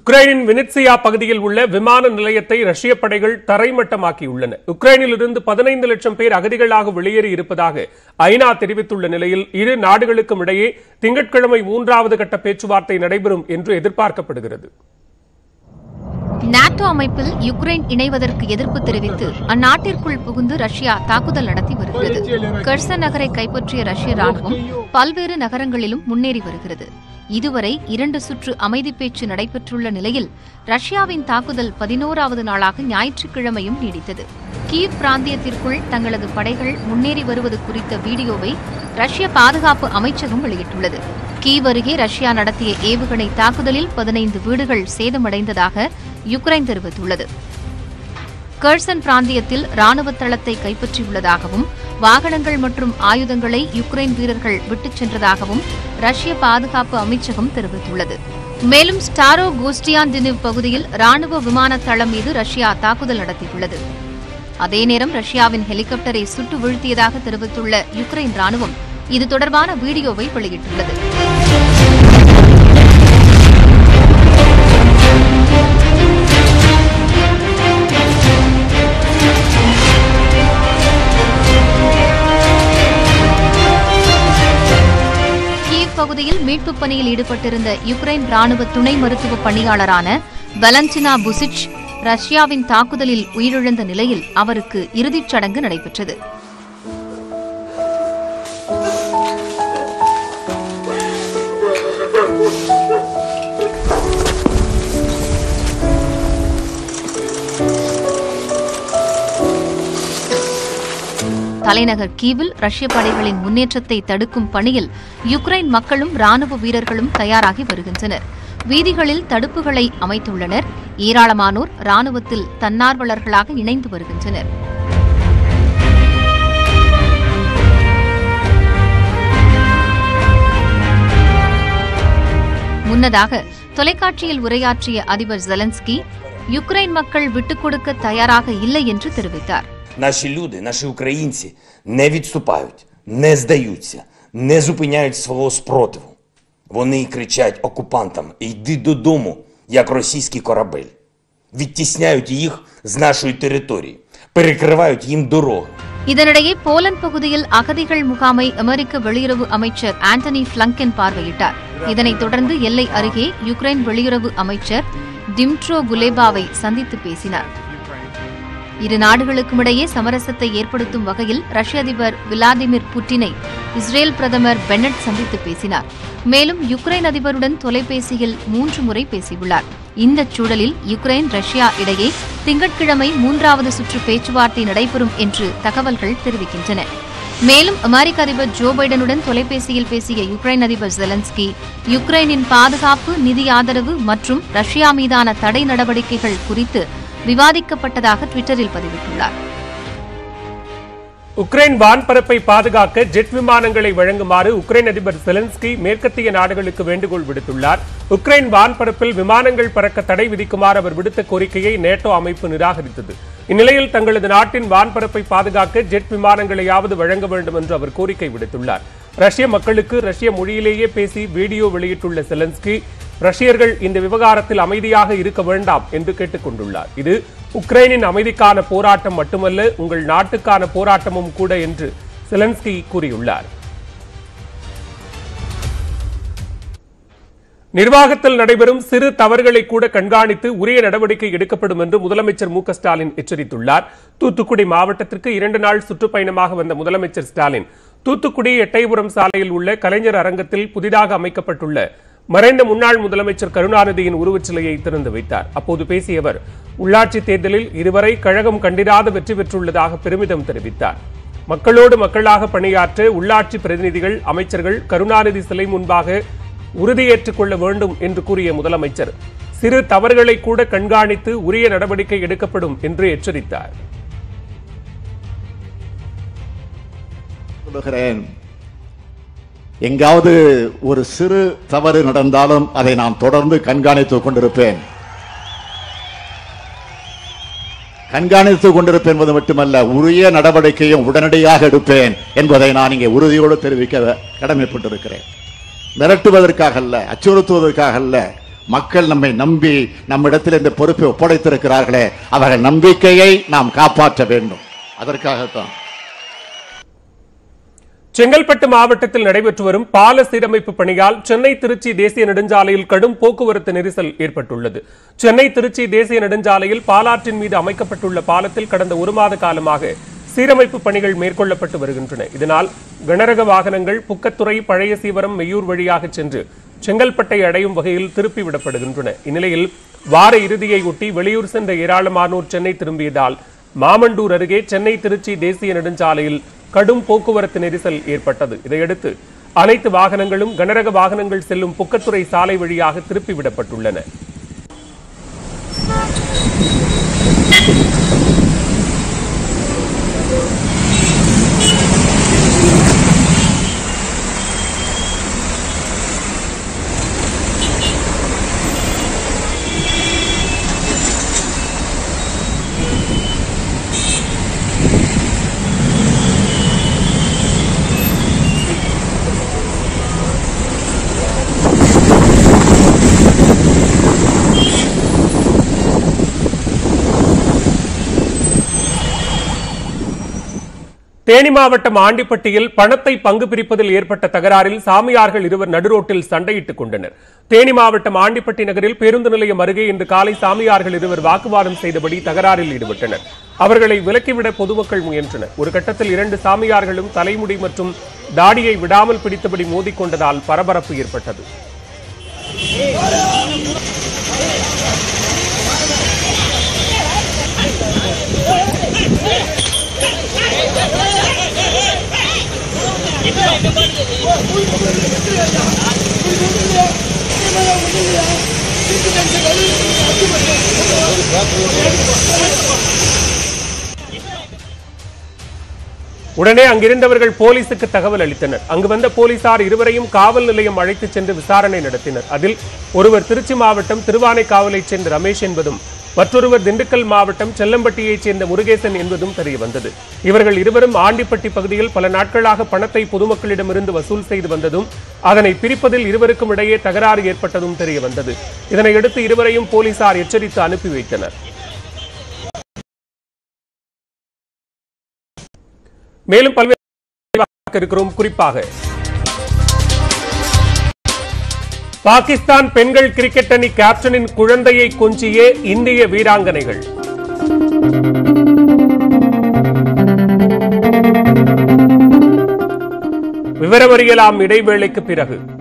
உக்ரைனின் வினிட்சியா பகுதியில் உள்ள விமான நிலையத்தை ரஷ்ய படைகள் தரைமட்டமாக்கியுள்ளன உக்ரைனிலிருந்து பதினைந்து லட்சம் பேர் அகதிகளாக வெளியேறி இருப்பதாக ஐநா தெரிவித்துள்ள நிலையில் இரு நாடுகளுக்கும் இடையே திங்கட்கிழமை மூன்றாவது கட்ட பேச்சுவார்த்தை நடைபெறும் என்று எதிர்பார்க்கப்படுகிறது நாட்டோ அமைப்பில் யுக்ரைன் இணைவதற்கு எதிர்ப்பு தெரிவித்து அந்நாட்டிற்குள் புகுந்து ரஷ்யா தாக்குதல் நடத்தி வருகிறது கர்சன் நகரை கைப்பற்றிய ரஷ்ய ராணுவம் பல்வேறு நகரங்களிலும் முன்னேறி வருகிறது இதுவரை இரண்டு சுற்று அமைதி பேச்சு நடைபெற்றுள்ள நிலையில் ரஷ்யாவின் தாக்குதல் பதினோராவது நாளாக ஞாயிற்றுக்கிழமையும் நீடித்தது கீவ் பிராந்தியத்திற்குள் தங்களது படைகள் முன்னேறி வருவது குறித்த வீடியோவை ரஷ்ய பாதுகாப்பு அமைச்சகம் வெளியிட்டுள்ளது கீவ் அருகே ரஷ்யா நடத்திய ஏவுகணை தாக்குதலில் பதினைந்து வீடுகள் சேதமடைந்ததாக யுக்ரைன் தெரிவித்துள்ளது கர்சன் பிராந்தியத்தில் ராணுவ தளத்தை கைப்பற்றியுள்ளதாகவும் வாகனங்கள் மற்றும் ஆயுதங்களை யுக்ரைன் வீரர்கள் விட்டுச் சென்றதாகவும் ரஷ்ய பாதுகாப்பு அமைச்சகம் தெரிவித்துள்ளது மேலும் ஸ்டாரோ கோஸ்டியான்டினிவ் பகுதியில் ராணுவ விமான தளம் மீது ரஷ்யா தாக்குதல் நடத்தியுள்ளது அதே நேரம் ரஷ்யாவின் ஹெலிகாப்டரை சுட்டு வீழ்த்தியதாக தெரிவித்துள்ள யுக்ரைன் ராணுவம் இது தொடர்பான வீடியோவை வெளியிட்டுள்ளது கீவ் பகுதியில் மீட்புப் பணியில் ஈடுபட்டிருந்த யுக்ரைன் ராணுவ துணை மருத்துவ பணியாளரான வலண்டினா புசிச் ரஷ்யாவின் தாக்குதலில் உயிரிழந்த நிலையில் அவருக்கு இறுதிச் சடங்கு நடைபெற்றது தலைநகர் கீவில் ரஷ்ய படைகளின் முன்னேற்றத்தை தடுக்கும் பணியில் யுக்ரைன் மக்களும் ராணுவ வீரர்களும் தயாராகி வருகின்றனர் வீதிகளில் தடுப்புகளை அமைத்துள்ளனர் ஏராளமானோர் ராணுவத்தில் தன்னார்வலர்களாக இணைந்து வருகின்றனர் முன்னதாக தொலைக்காட்சியில் உரையாற்றிய அதிபர் ஜெலன்ஸ்கி யுக்ரைன் மக்கள் விட்டுக் கொடுக்க தயாராக இல்லை என்று தெரிவித்தார் Наші люди, наші українці не відступають, не здаються, не зупиняють свого спротиву. Вони кричать окупантам Йди додому, як російський корабель. Відтісняють їх з нашої території, перекривають їм дороги. இதனிடையே போலந்து பகுதியில் அகதிகள் முகாமை அமெரிக்க வெளியுறவு அமைச்சர் ஆண்டனி பிளங்கென் பார்வையிட்டார் இதனைத் தொடர்ந்து எல்லை அருகே யுக்ரைன் வெளியுறவு அமைச்சர் டிம்ட்ரோ குலேபாவை சந்தித்து பேசினார் இரு நாடுகளுக்கும் இடையே சமரசத்தை ஏற்படுத்தும் வகையில் ரஷ்ய அதிபர் விளாடிமிர் புட்டினை இஸ்ரேல் பிரதமர் பென்னட் சந்தித்து பேசினார் மேலும் யுக்ரைன் அதிபருடன் தொலைபேசியில் மூன்று முறை பேசியுள்ளார் இந்த சூழலில் யுக்ரைன் ரஷ்யா இடையே திங்கட்கிழமை மூன்றாவது சுற்று பேச்சுவார்த்தை நடைபெறும் என்று தகவல்கள் தெரிவிக்கின்றன மேலும் அமெரிக்க அதிபர் ஜோ பைடனுடன் தொலைபேசியில் பேசிய யுக்ரைன் அதிபர் ஜெலன்ஸ்கி யுக்ரைனின் பாதுகாப்பு நிதி ஆதரவு மற்றும் ரஷ்யா மீதான தடை நடவடிக்கைகள் குறித்து விவாதிக்கப்பட்டதாக ட்விட்டரில் பதிவிட்டுள்ளார் உக்ரைன் வான்பரப்பை பாதுகாக்க ஜெட் விமானங்களை வழங்குமாறு உக்ரைன் அதிபர் செலன்ஸ்கி மேற்கத்திய நாடுகளுக்கு வேண்டுகோள் விடுத்துள்ளார் உக்ரைன் வான்பரப்பில் விமானங்கள் பறக்க தடை விதிக்குமாறு அவர் விடுத்த கோரிக்கையை நேட்டோ அமைப்பு நிராகரித்தது இந்நிலையில் தங்களது நாட்டின் வான்பரப்பை பாதுகாக்க ஜெட் விமானங்களையாவது வழங்க வேண்டும் என்று அவர் கோரிக்கை விடுத்துள்ளார் ரஷ்ய மக்களுக்கு ரஷ்ய மொழியிலேயே பேசி வீடியோ வெளியிட்டுள்ள செலன்ஸ்கி ரஷ்யர்கள் இந்த விவகாரத்தில் அமைதியாக இருக்க வேண்டாம் என்று கேட்டுக் கொண்டுள்ளார் இது உக்ரைனின் அமைதிக்கான போராட்டம் மட்டுமல்ல உங்கள் நாட்டுக்கான போராட்டமும் கூட என்று செலன்ஸ்கி கூறியுள்ளார் நிர்வாகத்தில் நடைபெறும் சிறு தவறுகளை கூட கண்காணித்து உரிய நடவடிக்கை எடுக்கப்படும் என்று முதலமைச்சர் மு க ஸ்டாலின் எச்சரித்துள்ளார் தூத்துக்குடி மாவட்டத்திற்கு இரண்டு நாள் சுற்றுப்பயணமாக வந்த முதலமைச்சர் ஸ்டாலின் தூத்துக்குடி எட்டயபுரம் சாலையில் உள்ள கலைஞர் அரங்கத்தில் புதிதாக அமைக்கப்பட்டுள்ள மறைந்த முன்னாள் முதலமைச்சர் கருணாநிதியின் உருவச்சிலையை திறந்து வைத்தார் அப்போது பேசிய அவர் உள்ளாட்சி தேர்தலில் இதுவரை கழகம் கண்டிராத வெற்றி பெற்றுள்ளதாக பெருமிதம் தெரிவித்தார் மக்களோடு மக்களாக பணியாற்ற உள்ளாட்சி பிரதிநிதிகள் அமைச்சர்கள் கருணாநிதி சிலை முன்பாக உறுதியேற்றுக் கொள்ள வேண்டும் என்று கூறிய முதலமைச்சர் சிறு தவறுகளை கூட கண்காணித்து உரிய நடவடிக்கை எடுக்கப்படும் என்று எச்சரித்தார் சொல்லுகிறேன் எங்காவது ஒரு சிறு தவறு நடந்தாலும் அதை நான் தொடர்ந்து கண்காணித்துக் கொண்டிருப்பேன் கண்காணித்துக் கொண்டிருப்பேன் என்பது மட்டுமல்ல உரிய நடவடிக்கையும் உடனடியாக எடுப்பேன் என்பதை நான் இங்கே உறுதியோடு தெரிவிக்க கடமைப்பட்டிருக்கிறேன் மிரட்டுவதற்காக அல்ல அச்சுறுத்துவதற்காக அல்ல மக்கள் நம்மை நம்பி நம்மிடத்தில் இந்த பொறுப்பை ஒப்படைத்திருக்கிறார்களே அவர்கள் நம்பிக்கையை நாம் காப்பாற்ற வேண்டும் அதற்காகத்தான் செங்கல்பட்டு மாவட்டத்தில் நடைபெற்று வரும் பால சீரமைப்பு பணியால் சென்னை திருச்சி தேசிய நெடுஞ்சாலையில் கடும் போக்குவரத்து நெரிசல் ஏற்பட்டுள்ளது சென்னை திருச்சி தேசிய நெடுஞ்சாலையில் பாலாற்றின் மீது அமைக்கப்பட்டுள்ள பாலத்தில் கடந்த ஒரு மாத காலமாக சீரமைப்பு பணிகள் மேற்கொள்ளப்பட்டு வருகின்றன இதனால் கனரக வாகனங்கள் புக்கத்துறை பழைய சீவரம் மெய்யூர் வழியாக சென்று செங்கல்பட்டை அடையும் வகையில் திருப்பி விடப்படுகின்றன இந்நிலையில் வார இறுதியை ஒட்டி வெளியூர் சென்ற ஏராளமானோர் சென்னை திரும்பியதால் மாமண்டூர் அருகே சென்னை திருச்சி தேசிய நெடுஞ்சாலையில் கடும் போக்குவரத்து நெரிசல் ஏற்பட்டது இதையடுத்து அனைத்து வாகனங்களும் கனரக வாகனங்கள் செல்லும் புக்கத்துறை சாலை வழியாக திருப்பி விடப்பட்டுள்ளன தேனி மாவட்டம் ஆண்டிப்பட்டியில் பணத்தை பங்கு பிரிப்பதில் ஏற்பட்ட தகராறில் சாமியார்கள் இருவர் நடுரோட்டில் சண்டையிட்டுக் கொண்டனர் தேனி மாவட்டம் ஆண்டிப்பட்டி நகரில் பேருந்து நிலையம் அருகே இன்று காலை சாமியார்கள் இருவர் வாக்குவாதம் செய்தபடி தகராறில் ஈடுபட்டனர் அவர்களை விலக்கிவிட பொதுமக்கள் முயன்றனர் ஒரு கட்டத்தில் இரண்டு சாமியார்களும் தலைமுடி மற்றும் தாடியை விடாமல் பிடித்தபடி மோதிக்கொண்டதால் பரபரப்பு ஏற்பட்டது உடனே அங்கிருந்தவர்கள் போலீசுக்கு தகவல் அளித்தனர் அங்கு வந்த போலீசார் இருவரையும் காவல் நிலையம் அழைத்துச் சென்று விசாரணை நடத்தினர் அதில் ஒருவர் திருச்சி மாவட்டம் திருவானைக்காவலைச் சேர்ந்த ரமேஷ் என்பதும் மற்றொருவர் திண்டுக்கல் மாவட்டம் செல்லம்பட்டியைச் சேர்ந்த முருகேசன் என்பதும் தெரிய வந்தது இவர்கள் இருவரும் ஆண்டிப்பட்டி பகுதியில் பல நாட்களாக பணத்தை பொதுமக்களிடமிருந்து வசூல் செய்து வந்ததும் அதனை பிரிப்பதில் இருவருக்கும் இடையே தகராறு ஏற்பட்டதும் தெரிய வந்தது இதனையடுத்து இருவரையும் போலீசார் எச்சரித்து அனுப்பி வைத்தனர் மேலும் பல்வேறு இருக்கிறோம் குறிப்பாக பாகிஸ்தான் பெண்கள் கிரிக்கெட் அணி கேப்டனின் குழந்தையை கொஞ்சிய இந்திய வீராங்கனைகள் விவரமறியலாம் இடைவேளைக்கு பிறகு